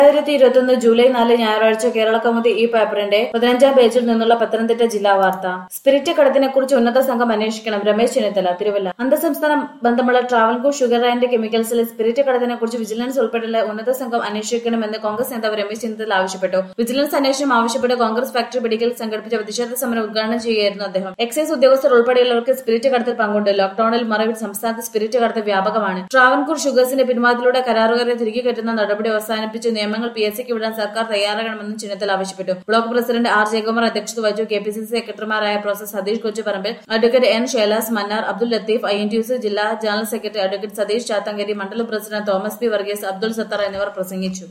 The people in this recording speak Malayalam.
രണ്ടായിരത്തി ഇരുപത്തൊന്ന് ജൂലൈ നാല് ഞായറാഴ്ച കേരള കൗമുദി ഈ പേപ്പറിന്റെ പതിനഞ്ചാം പേജിൽ നിന്നുള്ള പത്തനംതിട്ട ജില്ലാ വാർത്ത സ്പിരിറ്റ് കടത്തിനെ കുറിച്ച് ഉന്നത സംഘം അന്വേഷിക്കണം രമേശ് ചെന്നിത്തല തിരുവല്ല അന്തർസംസ്ഥാന ബന്ധമുള്ള ട്രാവൻകൂർ ഷുഗർ ആൻഡ് കെമിക്കൽസിലെ സ്പിരിറ്റ് കടത്തിനെ കുറിച്ച് വിജിലൻസ് ഉൾപ്പെടെയുള്ള ഉന്നത സംഘം അന്വേഷിക്കണമെന്ന് കോൺഗ്രസ് നേതാവ് രമേശ് ചെന്നിത്തല ആവശ്യപ്പെട്ടു വിജിലൻസ് അന്വേഷണം ആവശ്യപ്പെട്ട് കോൺഗ്രസ് ഫാക്ടറി മെഡിക്കൽ സംഘടിപ്പിച്ച പ്രതിഷേധ സമരം ഉദ്ഘാടനം ചെയ്യുകയായിരുന്നു അദ്ദേഹം എക്സൈസ് ഉദ്യോഗസ്ഥർ ഉൾപ്പെടെയുള്ളവർക്ക് സ്പിരിറ്റ് കടത്തിൽ പങ്കുണ്ട് ലോക്ഡൌണിൽ മറവിൽ സംസ്ഥാനത്ത് സ്പിരിറ്റ് കടത്ത് വ്യാപകമാണ് ട്രാവൻകൂർ ഷുഗേഴ്സിന്റെ പിൻവാതിലൂടെ കരാറുകാരെ തിരികെ കയറ്റുന്ന നടപടി അവസാനിപ്പിച്ച് നിയമങ്ങൾ പി എസ് സിക്ക് വിടാൻ സർക്കാർ തയ്യാറാകണമെന്നും ചെന്നിത്തല ആവശ്യപ്പെട്ടു ബ്ലോക്ക് പ്രസിഡന്റ് ആർ ജയകുമാർ അധ്യക്ഷത വഹിച്ചു കെ പി സി സി സെക്രട്ടറിമാരായ professor Satheesh Kochuparambil advocate N Shylas Mannar Abdul Latheef I N T U C ജില്ലാ general secretary advocate Satheesh Chathankary മണ്ഡലം പ്രസിഡന്റ് തോമസ് പി വർഗീസ് അബ്ദുൾ സത്താർ എന്നിവർ പ്രസംഗിച്ചു